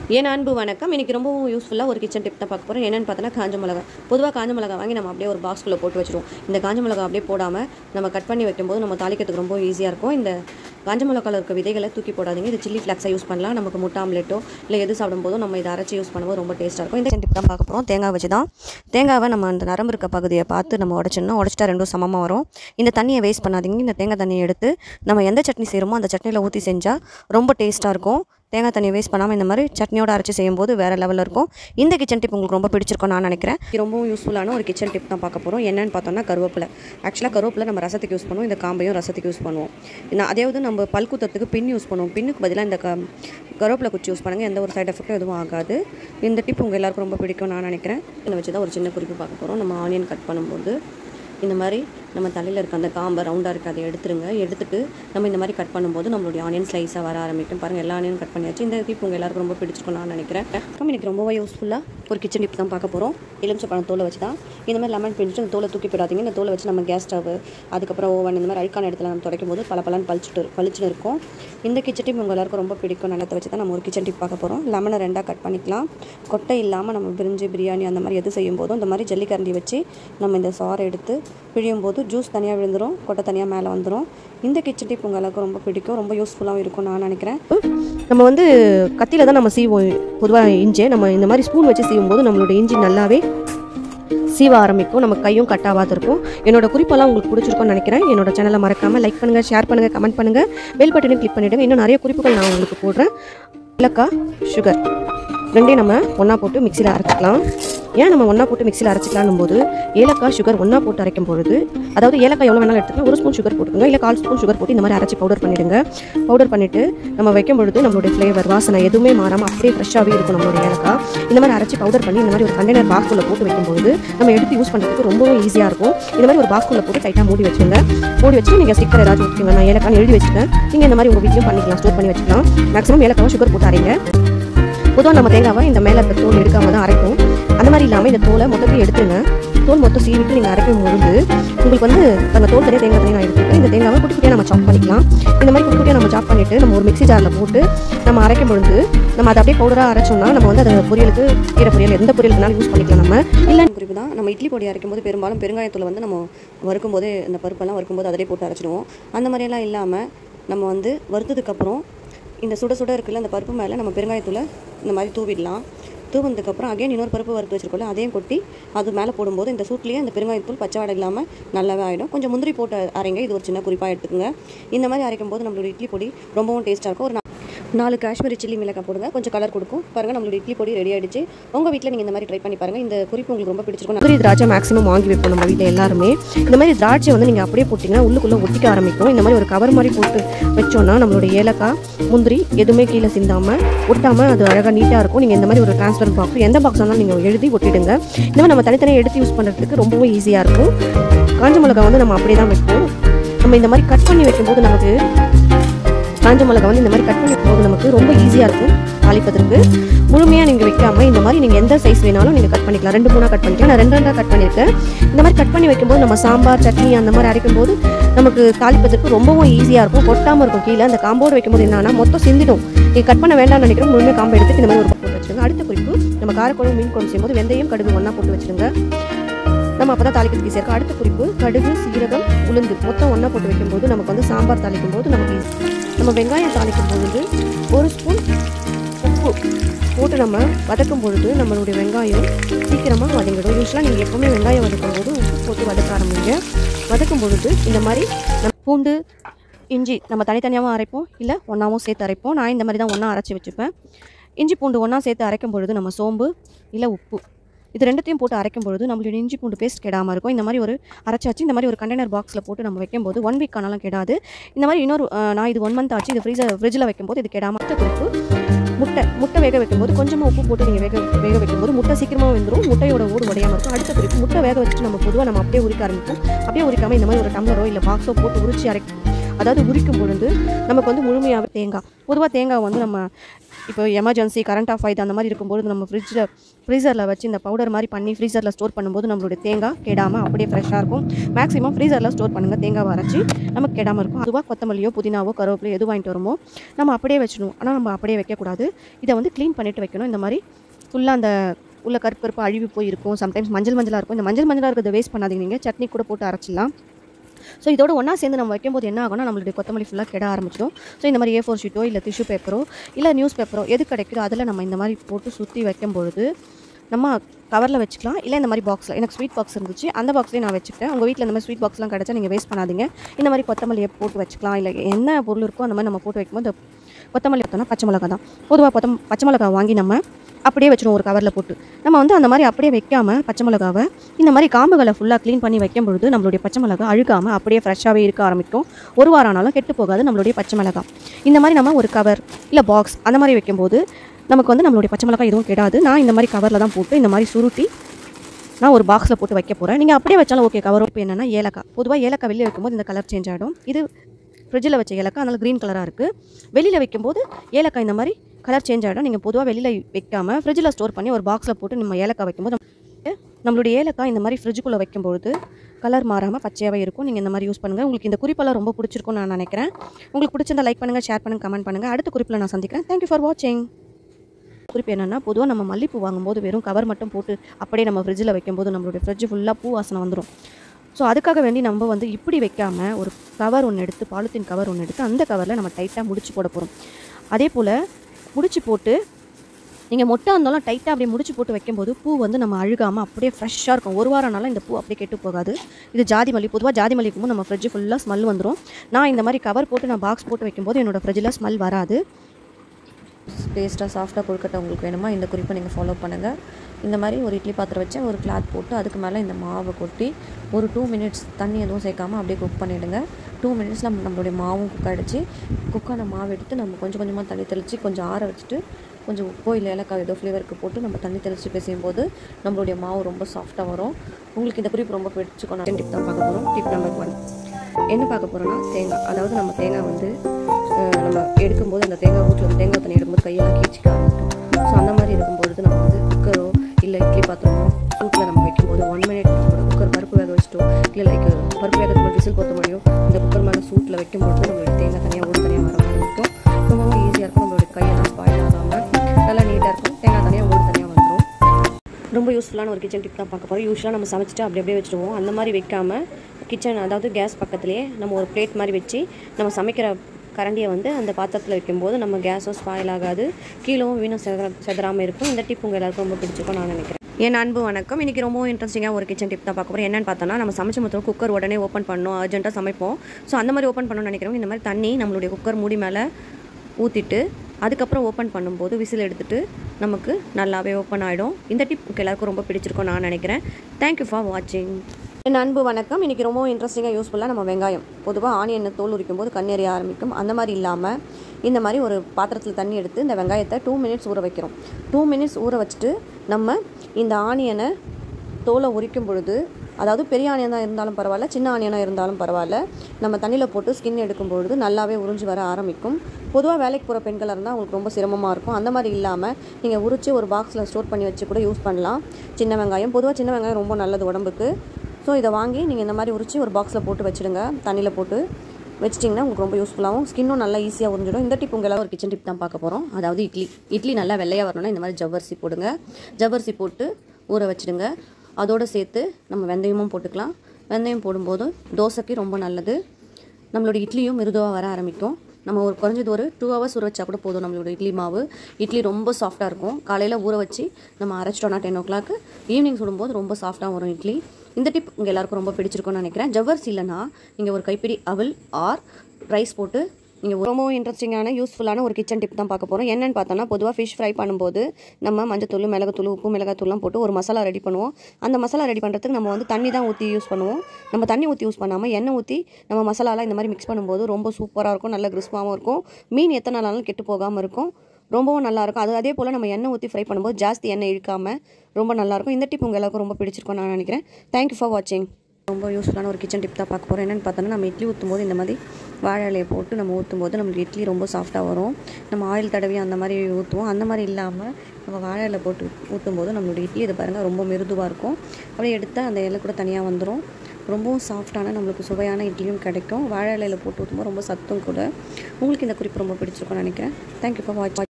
என் அன்பு வணக்கம் இன்றைக்கி ரொம்பவும் யூஸ்ஃபுல்லாக ஒரு கிச்சன் டிப் தான் பார்க்க போகிறோம் என்னென்னு பார்த்தோன்னா காஞ்ச மிளகா பொதுவாக காஞ்ச மிளகா வாங்கி நம்ம அப்படியே ஒரு பாக்ஸ்குள்ளே போட்டு வச்சிருவோம் இந்த காஞ்ச மிளகா அப்படியே போடாமல் நம்ம கட் பண்ணி வைக்கும்போது நம்ம தாளிக்கிறதுக்கு ரொம்ப ஈஸியாக இருக்கும் இந்த காஞ்ச மிளகாவில் இருக்க விதைகளை தூக்கி போடாதீங்க இது சில்லி ஃப்ளாக்ஸாக யூஸ் பண்ணலாம் நமக்கு முட்டை ஆம்லெட்டோ இல்லை எது சாப்பிடும்போதும் நம்ம இதை அரைச்சி யூஸ் பண்ணும்போது ரொம்ப டேஸ்ட்டாக இருக்கும் இந்த டிப் தான் பார்க்க போகிறோம் தேங்காய் வச்சு தான் தேங்காவை நம்ம அந்த நரம்பு இருக்க பகுதியை பார்த்து நம்ம உடச்சோம்னா உடச்சிட்டா ரெண்டும் சமமாக வரும் இந்த தண்ணியை வேஸ்ட் பண்ணாதீங்க இந்த தேங்காய் தண்ணியை எடுத்து நம்ம எந்த சட்னி செய்கிறோமோ அந்த சட்னியில் ஊற்றி செஞ்சால் ரொம்ப டேஸ்ட்டாக இருக்கும் தேங்காய் தண்ணி வேஸ்ட் பண்ணாமல் இந்த மாதிரி சட்னியோட அரைச்சி செய்யும்போது வேறு லெவலில் இருக்கும் இந்த கிச்சன் டிப் உங்களுக்கு ரொம்ப பிடிச்சிருக்கும் நான் நினைக்கிறேன் இது ரொம்பவும் யூஸ்ஃபுல்லான ஒரு கிச்சன் டிப் தான் பார்க்க போகிறோம் என்னன்னு பார்த்தோம்னா கருவேப்பிலை ஆக்சுவலாக கருவேப்பிலை நம்ம ரசத்துக்கு யூஸ் பண்ணுவோம் இந்த காம்பையும் ரசத்துக்கு யூஸ் பண்ணுவோம் நான் அதாவது நம்ம பல் குத்தத்துக்கு பின் யூஸ் பண்ணுவோம் பின்னுக்கு பதிலாக இந்த க கருவேப்பிலை குச்சி யூஸ் பண்ணுங்கள் எந்த ஒரு சைட் எஃபெக்ட்டும் எதுவும் ஆகாது இந்த டிப் உங்கள் எல்லாருக்கும் ரொம்ப பிடிக்கும் நான் நினைக்கிறேன் இதை வச்சு தான் ஒரு சின்ன குறிப்பு பார்க்க போகிறோம் நம்ம ஆனியன் கட் பண்ணும்போது இந்த மாதிரி நம்ம தலையில் இருக்க அந்த காம்பை ரவுண்டாக இருக்க அதை எடுத்துருங்க எடுத்துட்டு நம்ம இந்த மாதிரி கட் பண்ணும்போது நம்மளுடைய ஆனியன் ஸ்லைஸாக வர ஆரம்பிக்கும் பாருங்கள் எல்லா ஆனியன் கட் பண்ணியாச்சு இந்த டிப் உங்கள் எல்லாருக்கும் ரொம்ப பிடிச்சிருக்கும் நான் நினைக்கிறேன் கம் எனக்கு ரொம்பவே யூஸ்ஃபுல்லாக ஒரு கிச்சன் டிப் தான் பார்க்க போகிறோம் எலுமிச்சை பழம் தோலை வச்சு தான் இந்த மாதிரி லெமன் பிடிச்சிட்டு அந்த தோலை தூக்கி போடாதீங்க இந்த தோலை வச்சு நம்ம கேஸ் ஸ்டவ் அதுக்கப்புறம் ஓவன் இந்த மாதிரி அழுக்கான இடத்துல நம்ம துடைக்கும் போது பல பலன் பழிச்சுட்டு பழிச்சுட்டு இருக்கும் இந்த கிச்சன் டிப் உங்கள் எல்லாருக்கும் ரொம்ப பிடிக்கும் நிலத்தை வச்சு தான் நம்ம ஒரு கிச்சன் டிப் பார்க்க போகிறோம் லெமனை ரெண்டாக கட் பண்ணிக்கலாம் கொட்டை இல்லாமல் நம்ம பிரிஞ்சு பிரியாணி அந்த மாதிரி எது செய்யும் போதும் இந்த மாதிரி ஜல்லிக்கரண்டி வச்சு நம்ம இந்த சாறை எடுத்து பிழியும் போது ஜூஸ் தனியாக விழுந்துடும் கொட்டை தனியாக மேலே வந்துடும் இந்த கிச்சன் டிப் உங்கள் எல்லாருக்கும் ரொம்ப பிடிக்கும் ரொம்ப யூஸ்ஃபுல்லாகவும் இருக்கும் நான் நினைக்கிறேன் நம்ம வந்து கத்தியில் தான் நம்ம சீவோம் பொதுவாக இஞ்சி நம்ம இந்த மாதிரி ஸ்பூன் வச்சு சீவும் போது நம்மளோட இஞ்சி நல்லாவே சீவ ஆரம்பிக்கும் நம்ம கையும் கட்டாவாத இருக்கும் என்னோட குறிப்பெல்லாம் உங்களுக்கு பிடிச்சிருக்கும்னு நினைக்கிறேன் என்னோட சேனலை மறக்காமல் லைக் பண்ணுங்கள் ஷேர் பண்ணுங்கள் கமெண்ட் பண்ணுங்கள் பெல் பட்டனையும் கிளிக் பண்ணிவிடுங்க இன்னும் நிறைய குறிப்புகள் நான் உங்களுக்கு போடுறேன் ஏலக்காய் சுகர் ரெண்டையும் நம்ம ஒன்றா போட்டு மிக்சியில் அரைச்சிக்கலாம் ஏன் நம்ம ஒன்றா போட்டு மிக்சியில் அரைச்சிக்கலாம்னு போது ஏலக்காய் சுகர் ஒன்றா போட்டு அரைக்கும் பொழுது அதாவது ஏலக்காய் எவ்வளோ வேணாலும் எடுத்துக்கலாம் ஒரு ஸ்பூன் சுகர் போட்டுக்கோங்க இல்லை கால் ஸ்பூன் சுகர் போட்டு இந்த மாதிரி அரைச்சி பவுடர் பண்ணிவிடுங்க பவுடர் பண்ணிவிட்டு நம்ம வைக்கும் பொழுது நம்மளுடைய ஃப்ளேவர் வாசனை எதுவுமே மாறாமல் அப்படியே ஃப்ரெஷ்ஷாகவே இருக்கும் நம்மளுடைய ஏலக்காய் இந்த மாதிரி அரைச்சி பவுடர் பண்ணி இந்த மாதிரி ஒரு கண்டெய்னர் பாக்ஸ்குள்ளே போட்டு வைக்கும்போது நம்ம எடுத்து யூஸ் பண்ணுறதுக்கு ரொம்பவும் ஈஸியாக இருக்கும் இந்த மாதிரி ஒரு பாக்ஸ்குள்ளே போட்டு டைட்டாக மூடி வச்சுருங்க மூடி வச்சு நீங்கள் ஸ்டிக்கர் ஏதாச்சும் வச்சுக்கோங்க நான் ஏலக்காய் எழுதி வச்சுருக்கேன் நீங்கள் இந்த மாதிரி உங்கள் வீட்லையும் பண்ணிக்கலாம் ஸ்டோர் பண்ணி வச்சுக்கலாம் மேக்ஸிமம் ஏலக்காவும் சுகர் போட்டு அரைங்க பொதுவாக நம்ம தேங்காவை இந்த மேலே இருக்க தோல் எடுக்காம தான் அரைக்கும் அந்த மாதிரி இல்லாமல் இந்த தோலை மொத்தத்தையும் எடுத்துங்க தோல் மொத்தம் சீவிட்டு நீங்கள் அரைக்கும் பொழுது உங்களுக்கு வந்து அந்த தோல் தனியாக தேங்காய் தனியாக நான் எடுத்துருக்கேன் இந்த தேங்காவை குட்டி குட்டியாக நம்ம சாப் பண்ணிக்கலாம் இந்த மாதிரி குட்டி குட்டியாக நம்ம சாப் பண்ணிவிட்டு நம்ம ஒரு மிக்ஸி ஜாரில் போட்டு நம்ம அரைக்கும் பொழுது நம்ம அதை அப்படியே பவுடராக அரைச்சோம்னா நம்ம வந்து அதை பொரியலுக்கு கீரை பொரியல் எந்த பொரியலுக்குனாலும் யூஸ் பண்ணிக்கலாம் நம்ம இல்லை குறிப்பு தான் நம்ம இட்லி பொடி அரைக்கும் போது பெரும்பாலும் பெருங்காயத்தூள் வந்து நம்ம வறுக்கும் போதே இந்த பருப்பெல்லாம் வறுக்கும் போது அதிலே போட்டு அரைச்சிடுவோம் அந்த மாதிரியெல்லாம் இல்லாமல் நம்ம வந்து வறுத்ததுக்கப்புறம் இந்த சுட சுட இருக்குல்ல அந்த பருப்பு மேலே நம்ம பெருங்காயத்தூளை இந்த மாதிரி தூவிடலாம் தூவனதுக்கப்புறம் அகைன் இன்னொரு பருப்பு வறுத்து வச்சிருக்கோம்ல அதையும் கொட்டி அது மேலே போடும்போது இந்த சூட்லேயே அந்த பெருங்காயத்தூள் பச்சை வாடை இல்லாமல் நல்லாவே ஆகிடும் கொஞ்சம் முந்திரி போட்டு அரைங்க இது ஒரு சின்ன குறிப்பாக எடுத்துக்கோங்க இந்த மாதிரி அரைக்கும் போது நம்மளோட இட்லி பொடி ரொம்பவும் டேஸ்ட்டாக இருக்கும் ஒரு நா- நாலு காஷ்மீரி சில்லி மிளகாய் போடுங்க கொஞ்சம் கலர் கொடுக்கும் பாருங்கள் நம்மளோட இட்லி பொடி ரெடி ஆயிடுச்சு உங்கள் வீட்டில் நீங்கள் இந்த மாதிரி ட்ரை பண்ணி பாருங்கள் இந்த குறிப்பு உங்களுக்கு ரொம்ப பிடிச்சிருக்கும் முந்திரி திராட்சை மேக்ஸிமம் வாங்கி வைப்போம் நம்ம வீட்டில் எல்லாருமே இந்த மாதிரி திராட்சை வந்து நீங்கள் அப்படியே போட்டிங்கன்னா உள்ளுக்குள்ளே ஒட்டிக்க ஆரம்பிக்கும் இந்த மாதிரி ஒரு கவர் மாதிரி போட்டு வச்சோன்னா நம்மளோட ஏலக்காய் முந்திரி எதுவுமே கீழே சிந்தாமல் ஒட்டாமல் அது அழகாக நீட்டாக இருக்கும் நீங்கள் இந்த மாதிரி ஒரு ட்ரான்ஸ்ஃபர் பாக்ஸ் எந்த பாக்ஸ் இருந்தாலும் நீங்கள் எழுதி ஒட்டிடுங்க இந்த மாதிரி நம்ம தனித்தனியாக எடுத்து யூஸ் பண்ணுறதுக்கு ரொம்பவும் ஈஸியாக இருக்கும் காஞ்ச மிளகா வந்து நம்ம அப்படியே தான் வைப்போம் நம்ம இந்த மாதிரி கட் பண்ணி வைக்கும்போது நமக்கு காஞ்ச மிளகா வந்து இந்த மாதிரி கட் பண்ணி வைக்கும்போது நமக்கு ரொம்ப ஈஸியாக இருக்கும் தாளிப்பதற்கு முழுமையாக நீங்கள் வைக்காமல் இந்த மாதிரி நீங்கள் எந்த சைஸ் வேணாலும் நீங்கள் கட் பண்ணிக்கலாம் ரெண்டு மூணாக கட் பண்ணிக்கலாம் நான் ரெண்டு ரெண்டாக கட் பண்ணியிருக்கேன் இந்த மாதிரி கட் பண்ணி வைக்கும்போது நம்ம சாம்பார் சட்னி அந்த மாதிரி அரைக்கும்போது நமக்கு தாளிப்பதற்கு ரொம்பவும் ஈஸியாக இருக்கும் கொட்டாமல் இருக்கும் கீழே அந்த காம்போடு வைக்கும்போது என்னன்னா மொத்தம் சிந்திடும் நீங்கள் கட் பண்ண வேண்டாம்னு நினைக்கிறோம் முழுமையாக காம்பை எடுத்து இந்த மாதிரி ஒரு போட்டு வச்சுருங்க அடுத்த குறிப்பு நம்ம காரக்குழம்பு மீன் குழம்பு செய்யும்போது வெந்தயம் கடுகு ஒன்றா போட்டு வச்சுருங்க நம்ம அப்போ தான் தாளிக்கிறதுக்கு ஈஸியாக இருக்கும் அடுத்த குறிப்பு கடுகு சீரகம் உளுந்து மொத்தம் ஒன்றா போட்டு வைக்கும்போது நமக்கு வந்து சாம்பார் தாளிக்கும் போது நமக்கு easy. நம்ம வெங்காயம் தாளிக்கும் பொழுது ஒரு ஸ்பூன் உப்பு போட்டு நம்ம வதக்கும் பொழுது நம்மளுடைய வெங்காயம் சீக்கிரமாக வதங்கிடும் யூஸ்வலாக நீங்கள் எப்போவுமே வெங்காயம் வதக்கும் போது உப்பு போட்டு வதக்க ஆரம்பிங்க வதக்கும் பொழுது இந்த மாதிரி நம்ம பூண்டு இஞ்சி நம்ம தனித்தனியாகவும் அரைப்போம் இல்லை ஒன்றாவும் சேர்த்து அரைப்போம் நான் இந்த மாதிரி தான் ஒன்றா அரைச்சி வச்சுப்பேன் இஞ்சி பூண்டு ஒன்றா சேர்த்து அரைக்கும் பொழுது நம்ம சோம்பு இல்லை உப்பு இது ரெண்டுத்தையும் போட்டு அரைக்கும் பொழுது நம்மளுடைய இஞ்சி பூண்டு பேஸ்ட் கெடாமல் இருக்கும் இந்த மாதிரி ஒரு அரைச்சாச்சு இந்த மாதிரி ஒரு கண்டெய்னர் பாக்ஸில் போட்டு நம்ம வைக்கும்போது ஒன் வீக் ஆனாலும் கெடாது இந்த மாதிரி இன்னொரு அஹ், நான் இது ஒன் மந்த் ஆச்சு இது ஃப்ரீசர் ஃப்ரிட்ஜில் வைக்கும்போது இது கெடாமல் அடுத்த குறிப்பு முட்டை முட்டை வேக வைக்கும்போது கொஞ்சமாக உப்பு போட்டு நீங்கள் வேக வேக வைக்கும்போது முட்டை சீக்கிரமாக வெந்துடும் முட்டையோட ஓடு உடையாமல் இருக்கும் அடுத்த குறிப்பு முட்டை வேக வச்சுட்டு நம்ம பொதுவாக நம்ம அப்படியே உரிக்க ஆரம்பிப்போம் அப்படியே உரிக்காமல் இந்த மாதிரி ஒரு டம்ளரோ இல்லை பாக்ஸோ போட்டு உரிச்சு அரை அதாவது உரிக்கும் பொழுது நமக்கு வந்து முழுமையாக தேங்காய் பொதுவாக தேங்காய் வந்து நம்ம இப்போ எமர்ஜென்சி கரண்ட் ஆஃப் ஆயிடுது அந்த மாதிரி இருக்கும்போது நம்ம ஃப்ரிட்ஜில் ஃப்ரீசரில் வச்சு இந்த பவுடர் மாதிரி பண்ணி ஃப்ரீசரில் ஸ்டோர் பண்ணும்போது நம்மளுடைய தேங்காய் கெடாமல் அப்படியே ஃப்ரெஷ்ஷாக இருக்கும் மேக்ஸிமம் ஃப்ரீசரில் ஸ்டோர் பண்ணுங்கள் தேங்காய் அரைச்சி நமக்கு கெடாமல் இருக்கும் அதுவாக கொத்தமல்லியோ புதினாவோ கருவேப்பிலையோ எது வாங்கிட்டு வருமோ நம்ம அப்படியே வச்சிடணும் ஆனால் நம்ம அப்படியே வைக்கக்கூடாது இதை வந்து க்ளீன் பண்ணிட்டு வைக்கணும் இந்த மாதிரி ஃபுல்லாக அந்த உள்ள கருப்பு கருப்பு அழுவி போய் இருக்கும் சம்டைம்ஸ் மஞ்சள் மஞ்சளாக இருக்கும் இந்த மஞ்சள் மஞ்சளாக இருக்கிறத வேஸ்ட் பண்ணாதீங்க நீங்கள் சட்னி கூட போட்டு அரைச்சிடலாம் ஸோ இதோட ஒன்றா சேர்ந்து நம்ம வைக்கும்போது என்ன ஆகும்னா நம்மளுடைய கொத்தமல்லி ஃபுல்லாக கெட ஆரம்பிச்சிடும் ஸோ இந்த மாதிரி ஏ ஃபோர் ஷீட்டோ இல்லை டிஷ்யூ பேப்பரோ இல்லை நியூஸ் பேப்பரோ எது கிடைக்குதோ அதில் நம்ம இந்த மாதிரி போட்டு சுற்றி வைக்கும்பொழுது நம்ம கவரில் வச்சுக்கலாம் இல்லை இந்த மாதிரி பாக்ஸில் எனக்கு ஸ்வீட் பாக்ஸ் இருந்துச்சு அந்த பாக்ஸ்லேயே நான் வச்சுக்கிட்டேன் உங்கள் வீட்டில் இந்த மாதிரி ஸ்வீட் பாக்ஸ்லாம் கிடச்சா நீங்கள் வேஸ்ட் பண்ணாதீங்க இந்த மாதிரி கொத்தமல்லியை போட்டு வச்சுக்கலாம் இல்லை என்ன பொருள் இருக்கோ அந்த மாதிரி நம்ம போட்டு வைக்கும்போது இந்த கொத்தமல்லி பார்த்தோம்னா பச்சை மிளகா தான் பொதுவாக கொத்தம் பச்சை மிளகா வாங்கி நம்ம அப்படியே வச்சிருவோம் ஒரு கவரில் போட்டு நம்ம வந்து அந்த மாதிரி அப்படியே வைக்காமல் பச்சை மிளகாவை இந்த மாதிரி காம்புகளை ஃபுல்லாக க்ளீன் பண்ணி வைக்கும் பொழுது நம்மளுடைய பச்சை மிளகா அழுகாமல் அப்படியே ஃப்ரெஷ்ஷாகவே இருக்க ஆரம்பிக்கும் ஒரு வாரம் ஆனாலும் கெட்டு போகாது நம்மளுடைய பச்சை மிளகா இந்த மாதிரி நம்ம ஒரு கவர் இல்லை பாக்ஸ் அந்த மாதிரி வைக்கும்போது நமக்கு வந்து நம்மளுடைய பச்சை மிளகா எதுவும் கெடாது நான் இந்த மாதிரி கவரில் தான் போட்டு இந்த மாதிரி சுருட்டி நான் ஒரு பாக்ஸில் போட்டு வைக்க போகிறேன் நீங்கள் அப்படியே வச்சாலும் ஓகே கவர் இப்போ என்னென்னா ஏலக்காய் பொதுவாக ஏலக்காய் வெளியே வைக்கும்போது இந்த கலர் சேஞ்ச் ஆகிடும் இது ஃப்ரிட்ஜில் வச்ச ஏலக்காய் அதனால் க்ரீன் கலராக இருக்குது வெளியில் வைக்கும்போது ஏலக்காய் இந்த மாதிரி கலர் சேஞ்ச் ஆகிடும் நீங்கள் பொதுவாக வெளியில் வைக்காமல் ஃப்ரிட்ஜில் ஸ்டோர் பண்ணி ஒரு பாக்ஸில் போட்டு நம்ம ஏலக்காய் வைக்கும்போது நம்மளுடைய ஏலக்காய் இந்த மாதிரி ஃப்ரிட்ஜுக்குள்ளே வைக்கும்பொழுது கலர் மாறாமல் பச்சையாகவே இருக்கும் நீங்கள் இந்த மாதிரி யூஸ் பண்ணுங்கள் உங்களுக்கு இந்த குறிப்பெல்லாம் ரொம்ப பிடிச்சிருக்கும்னு நான் நினைக்கிறேன் உங்களுக்கு பிடிச்சிருந்தா லைக் பண்ணுங்கள் ஷேர் பண்ணுங்கள் கமெண்ட் பண்ணுங்கள் அடுத்த குறிப்பில் நான் சந்திக்கிறேன் தேங்க்யூ ஃபார் வாட்சிங் குறிப்பு என்னென்னா பொதுவாக நம்ம மல்லிப்பூ வாங்கும்போது வெறும் கவர் மட்டும் போட்டு அப்படியே நம்ம ஃப்ரிட்ஜில் வைக்கும்போது நம்மளுடைய ஃப்ரிட்ஜ் ஃபுல்லாக பூ வாசனை வந்துடும் ஸோ அதுக்காக வேண்டி நம்ம வந்து இப்படி வைக்காமல் ஒரு கவர் ஒன்று எடுத்து பாலித்தீன் கவர் ஒன்று எடுத்து அந்த கவரில் நம்ம டைட்டாக முடிச்சு போட போகிறோம் அதே போல் முடிச்சு போட்டு நீங்கள் மொட்டை இருந்தாலும் டைட்டாக அப்படியே முடிச்சு போட்டு வைக்கும்போது பூ வந்து நம்ம அழுகாமல் அப்படியே ஃப்ரெஷ்ஷாக இருக்கும் ஒரு வாரம்னாலும் இந்த பூ அப்படியே கெட்டு போகாது இது ஜாதி மல்லி பொதுவாக ஜாதி மல்லி வைக்கும்போது நம்ம ஃப்ரிட்ஜ் ஃபுல்லாக ஸ்மெல் வந்துடும் நான் இந்த மாதிரி கவர் போட்டு நான் பாக்ஸ் போட்டு வைக்கும்போது என்னோடய ஃப்ரிட்ஜில் ஸ்மெல் வராது பேஸ்ட்டாக சாஃப்டாக கொழுக்கட்டை உங்களுக்கு வேணுமா இந்த குறிப்பை நீங்கள் ஃபாலோ பண்ணுங்கள் இந்த மாதிரி ஒரு இட்லி பாத்திரம் வச்சு ஒரு கிளாத் போட்டு அதுக்கு மேலே இந்த மாவை கொட்டி ஒரு டூ மினிட்ஸ் தண்ணி எதுவும் சேர்க்காம அப்படியே குக் பண்ணிவிடுங்க டூ மினிட்ஸில் நம்ம நம்மளுடைய மாவும் குக் அடித்து குக்கான மாவு எடுத்து நம்ம கொஞ்சம் கொஞ்சமாக தண்ணி தெளித்து கொஞ்சம் ஆற வச்சுட்டு கொஞ்சம் உப்போ இல்லை ஏலக்காய் ஏதோ ஃப்ளேவருக்கு போட்டு நம்ம தண்ணி தெளித்து பேசும் போது நம்மளுடைய மாவு ரொம்ப சாஃப்டாக வரும் உங்களுக்கு இந்த குறிப்பு ரொம்ப பிடிச்சிக்கோ நான் டிப் தான் பார்க்க போகிறோம் டிப் நம்பர் ஒன் என்ன பார்க்க போகிறோன்னா தேங்காய் அதாவது நம்ம தேங்காய் வந்து அஹ், நம்ம எடுக்கும்போது அந்த தேங்காய் வீட்டில் வந்து தேங்காய் தண்ணி எடுக்கும்போது கையெல்லாம் கீச்சிக்க ஆரம்பிக்கும் ஸோ அந்த மாதிரி இருக்கும்பொழுது நம்ம வந்து குக்கரோ இல்லை இட்லி பாத்திரமோ சூட்டில் நம்ம வைக்கும்போது ஒன் மினிட் குக்கர் பருப்பு வேக வச்சிட்டோ இல்லை லைக் பருப்பு வேகத்துக்கு விசில் பொறுத்த முடியும் இந்த குக்கர் மேலே சூட்டில் வைக்கும்போது நம்மளுடைய தேங்காய் தனியாக ஊடு தனியாக வர மாதிரி இருக்கும் ரொம்பவும் ஈஸியாக இருக்கும் நம்மளுடைய கையெல்லாம் ஸ்பாயில் ஆகாமல் நல்லா நீட்டாக இருக்கும் தேங்காய் தனியாக ஊடு தனியாக வந்துடும் ரொம்ப யூஸ்ஃபுல்லான ஒரு கிச்சன் டிப் தான் பார்க்க போகிறோம் யூஸ்வலாக நம்ம சமைச்சிட்டு அப்படி அப்படியே வச்சுருவோம் அந்த மாதிரி வைக்காம கிச்சன் அதாவது கேஸ் பக்கத்துலேயே நம்ம ஒரு பிளேட் மாதிரி வச்சு நம்ம சமைக்கிற கரண்டியை வந்து அந்த பாத்திரத்தில் வைக்கும்போது நம்ம கேஸும் ஸ்பாயில் ஆகாது கீழவும் வீணும் செதற செதறாமல் இருக்கும் இந்த டிப் உங்கள் எல்லாருக்கும் ரொம்ப பிடிச்சிருக்கும் நான் நினைக்கிறேன் என் அன்பு வணக்கம் இன்றைக்கி ரொம்ப இன்ட்ரெஸ்டிங்காக ஒரு கிச்சன் டிப் தான் பார்க்க போகிறோம் என்னென்னு பார்த்தோன்னா நம்ம சமைச்ச மொத்தம் குக்கர் உடனே ஓப்பன் பண்ணணும் அர்ஜென்ட்டாக சமைப்போம் ஸோ அந்த மாதிரி ஓப்பன் பண்ணணும்னு நினைக்கிறோம் இந்த மாதிரி தண்ணி நம்மளுடைய குக்கர் மூடி மேலே ஊற்றிட்டு அதுக்கப்புறம் ஓப்பன் பண்ணும்போது விசில் எடுத்துட்டு நமக்கு நல்லாவே ஓப்பன் ஆகிடும் இந்த டிப் உங்களுக்கு எல்லாருக்கும் ரொம்ப பிடிச்சிருக்கும் நான் நினைக்கிறேன் தேங்க்யூ ஃபார் வாட்சிங் என் அன்பு வணக்கம் இன்றைக்கி ரொம்ப இன்ட்ரெஸ்டிங்காக யூஸ்ஃபுல்லாக நம்ம வெங்காயம் பொதுவாக ஆனியன் தோல் உரிக்கும் போது கண் எறிய ஆரம்பிக்கும் அந்த மாதிரி இல்லாமல் இந்த மாதிரி ஒரு பாத்திரத்தில் தண்ணி எடுத்து இந்த வெங்காயத்தை டூ மினிட்ஸ் ஊற வைக்கிறோம் டூ மினிட்ஸ் ஊற வச்சுட்டு நம்ம இந்த ஆனியனை தோலை உரிக்கும் பொழுது அதாவது பெரிய ஆனியன் தான் இருந்தாலும் பரவாயில்ல சின்ன ஆனியனாக இருந்தாலும் பரவாயில்ல நம்ம தண்ணியில் போட்டு ஸ்கின் எடுக்கும் பொழுது நல்லாவே உறிஞ்சி வர ஆரம்பிக்கும் பொதுவாக வேலைக்கு போகிற பெண்களாக இருந்தால் உங்களுக்கு ரொம்ப சிரமமாக இருக்கும் அந்த மாதிரி இல்லாமல் நீங்கள் உரித்து ஒரு பாக்ஸில் ஸ்டோர் பண்ணி வச்சு கூட யூஸ் பண்ணலாம் சின்ன வெங்காயம் பொதுவாக சின்ன வெங்காயம் ரொம்ப நல்லது உடம்புக்கு ஸோ இதை வாங்கி நீங்கள் இந்த மாதிரி உரித்து ஒரு பாக்ஸில் போட்டு வச்சுடுங்க தண்ணியில் போட்டு வச்சிட்டிங்கன்னா உங்களுக்கு ரொம்ப யூஸ்ஃபுல்லாகவும் ஸ்கின்னும் நல்லா ஈஸியாக உறிஞ்சிடும் இந்த டிப் உங்களால் ஒரு கிச்சன் டிப் தான் பார்க்க போகிறோம் அதாவது இட்லி இட்லி நல்லா வெள்ளையாக வரணும்னா இந்த மாதிரி ஜவ்வரிசி போடுங்க ஜவ்வரிசி போட்டு ஊற வச்சிடுங்க அதோடு சேர்த்து நம்ம வெந்தயமும் போட்டுக்கலாம் வெந்தயம் போடும்போது தோசைக்கு ரொம்ப நல்லது நம்மளோட இட்லியும் மிருதுவாக வர ஆரம்பிக்கும் நம்ம ஒரு குறைஞ்சது ஒரு டூ ஹவர்ஸ் ஊற வச்சா கூட போதும் நம்மளோட இட்லி மாவு இட்லி ரொம்ப சாஃப்டாக இருக்கும் காலையில் ஊற வச்சு நம்ம அரைச்சிட்டோம்னா டென் ஓ கிளாக் ஈவினிங் சுடும்போது ரொம்ப சாஃப்டாக வரும் இட்லி இந்த டிப் உங்கள் எல்லாருக்கும் ரொம்ப பிடிச்சிருக்கும்னு நினைக்கிறேன் ஜவ்வரிசி இல்லைன்னா நீங்கள் ஒரு கைப்பிடி அவல் ஆர் ரைஸ் போட்டு நீங்கள் ரொம்பவும் இன்ட்ரெஸ்டிங்கான யூஸ்ஃபுல்லான ஒரு கிச்சன் டிப் தான் பார்க்க போகிறோம் என்னென்னு பார்த்தோன்னா பொதுவாக ஃபிஷ் ஃப்ரை பண்ணும்போது நம்ம மஞ்சத்தூள் மிளகுத்தூள் உப்பு மிளகாத்தூள்லாம் போட்டு ஒரு மசாலா ரெடி பண்ணுவோம் அந்த மசாலா ரெடி பண்ணுறதுக்கு நம்ம வந்து தண்ணி தான் ஊற்றி யூஸ் பண்ணுவோம் நம்ம தண்ணி ஊற்றி யூஸ் பண்ணாமல் எண்ணெய் ஊற்றி நம்ம மசாலாலாம் இந்த மாதிரி மிக்ஸ் பண்ணும்போது ரொம்ப சூப்பராக இருக்கும் நல்ல கிறிஸ்பாகவும் இருக்கும் மீன் எத்தனை நாளாலும் கெட்டு போகாமல் இருக்கும் ரொம்பவும் நல்லாயிருக்கும் அது அதே போல் நம்ம எண்ணெய் ஊற்றி ஃப்ரை பண்ணும்போது ஜாஸ்தி எண்ணெய் இழுக்காமல் ரொம்ப நல்லாயிருக்கும் இந்த டிப் உங்கள் எல்லாருக்கும் ரொம்ப பிடிச்சிருக்கும் நான் நினைக்கிறேன் தேங்க்யூ ஃபார் வாட்சிங் ரொம்ப யூஸ்ஃபுல்லான ஒரு கிச்சன் டிப் தான் பார்க்க போகிறோம் என்னென்னு பார்த்தோன்னா நம்ம இட்லி ஊற்றும் போது இந்த மாதிரி வாழை இலையை போட்டு நம்ம ஊற்றும் போது நம்மளுக்கு இட்லி ரொம்ப சாஃப்டாக வரும் நம்ம ஆயில் தடவி அந்த மாதிரி ஊற்றுவோம் அந்த மாதிரி இல்லாமல் நம்ம வாழை இலை போட்டு ஊற்றும் போது நம்மளோட இட்லி இது பாருங்கள் ரொம்ப மிருதுவாக இருக்கும் அப்படியே எடுத்தால் அந்த இலை கூட தனியாக வந்துடும் ரொம்பவும் சாஃப்டான நம்மளுக்கு சுவையான இட்லியும் கிடைக்கும் வாழை இலையில் போட்டு ஊற்றும்போது ரொம்ப சத்தும் கூட உங்களுக்கு இந்த குறிப்பு ரொம்ப பிடிச்சிருக்கும்னு நினைக்கிறேன் தேங்க்யூ ஃபார் வாட்ச்